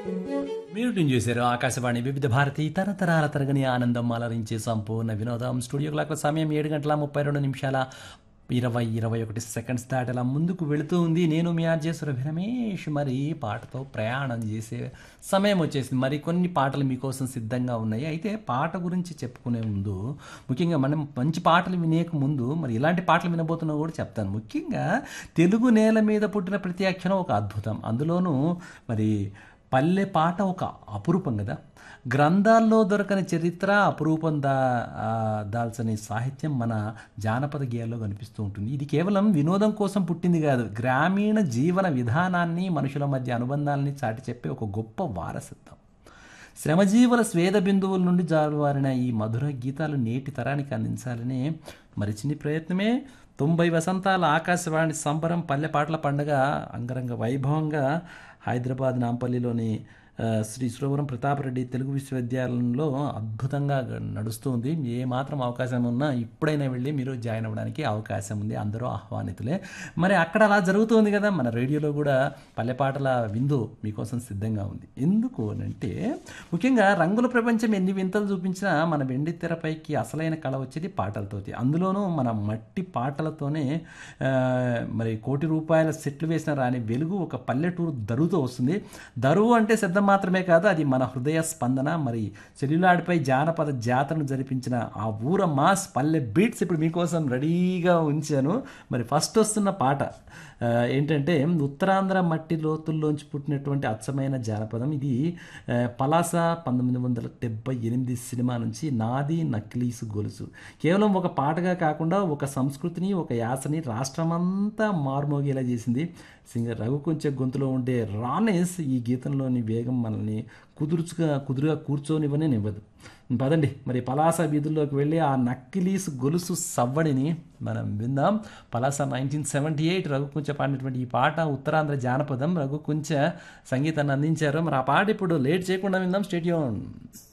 మీరు ట్యూన్ చేశారు ఆకాశవాణి వివిధ భారతి తరతరాల తరగని ఆనందం అలరించే సంపూర్ణ వినోదం స్టూడియో క్లాక్ సమయం ఏడు గంటల ముప్పై రెండు నిమిషాల ఇరవై ఇరవై ఒకటి సెకండ్స్ దాటలా ముందుకు వెళుతూ ఉంది నేను మీ ఆర్జేశ్వర రమేష్ మరి పాటతో ప్రయాణం చేసే సమయం వచ్చేసింది మరి కొన్ని పాటలు మీకోసం సిద్ధంగా ఉన్నాయి అయితే పాట గురించి చెప్పుకునే ముందు ముఖ్యంగా మనం మంచి పాటలు వినేక ముందు మరి ఇలాంటి పాటలు వినబోతున్నా కూడా చెప్తాను ముఖ్యంగా తెలుగు నేల మీద పుట్టిన ప్రతి అక్షరం ఒక అద్భుతం అందులోనూ మరి పల్లె పాట ఒక అపురూపం కదా గ్రంథాల్లో దొరకని చరిత్ర అపురూపం దా ఆ, దాల్చని సాహిత్యం మన జానపద గేయాల్లో కనిపిస్తూ ఉంటుంది ఇది కేవలం వినోదం కోసం పుట్టింది కాదు గ్రామీణ జీవన విధానాన్ని మనుషుల మధ్య అనుబంధాలని చాటి చెప్పే ఒక గొప్ప వారసత్వం శ్రమజీవుల స్వేద బిందువుల నుండి జారువారిన ఈ మధుర గీతాలు నేటి తరానికి అందించాలనే మరి చిన్ని ప్రయత్నమే తొంభై వసంతాల ఆకాశవాణి సంబరం పల్లె పాటల పండుగ అంగరంగ వైభవంగా హైదరాబాద్ నాంపల్లిలోని ఆ, శ్రీ సురవరం ప్రతాపరెడ్డి తెలుగు విశ్వవిద్యాలయంలో అద్భుతంగా నడుస్తుంది ఏ మాత్రం అవకాశం ఉన్నా ఇప్పుడైనా వెళ్ళి మీరు జాయిన్ అవ్వడానికి అవకాశం ఉంది అందరూ ఆహ్వానితులే మరి అక్కడ అలా జరుగుతుంది కదా మన రేడియోలో కూడా పల్లె పాటల విందు మీకోసం సిద్ధంగా ఉంది ఎందుకు అంటే ముఖ్యంగా రంగుల ప్రపంచం ఎన్ని వింతలు చూపించినా మన వెండి తెరపైకి అసలైన కళ వచ్చేది పాటలతోటి అందులోనూ మన మట్టి పాటలతోనే ఆ, మరి కోటి రూపాయల సెట్లు వేసిన రాని వెలుగు ఒక పల్లెటూరు దరువుతో వస్తుంది దరువు అంటే శబ్దం మాత్రమే కాదు అది మన హృదయ స్పందన మరి చెల్లులాడిపై జానపద జాతరను జరిపించిన ఆ ఊర మాస్ పల్లె బీట్స్ ఇప్పుడు మీకోసం రెడీగా ఉంచాను మరి ఫస్ట్ వస్తున్న పాట ఆ, ఏంటంటే ఉత్తరాంధ్ర మట్టి లోతుల్లోంచి పుట్టినటువంటి అచ్చమైన జానపదం ఇది ఆ, పలాస పంతొమ్మిది వందల డెబ్బై ఎనిమిది సినిమా నుంచి నాది నక్లీసు గొలుసు కేవలం ఒక పాటగా కాకుండా ఒక సంస్కృతిని ఒక యాసని రాష్ట్రమంతా మారుమోగేలా చేసింది సింగర్ రఘు కొంచెం గొంతులో ఉండే రానెస్ ఈ గీతంలోని వేగం మనల్ని కుదురుచుగా కుదురుగా కూర్చోనివ్వనే నివ్వదు పదండి మరి పలాస వీధుల్లోకి వెళ్ళి ఆ నక్కిలీసు గొలుసు సవ్వడిని మనం విందాం Palasa nineteen seventy eight Raghu Kunche పాడినటువంటి ఈ పాట ఉత్తరాంధ్ర జానపదం రఘుకుంచ సంగీతాన్ని అందించారు మరి ఆ పాట ఇప్పుడు లేట్ చేయకుండా విందాం స్టేడియం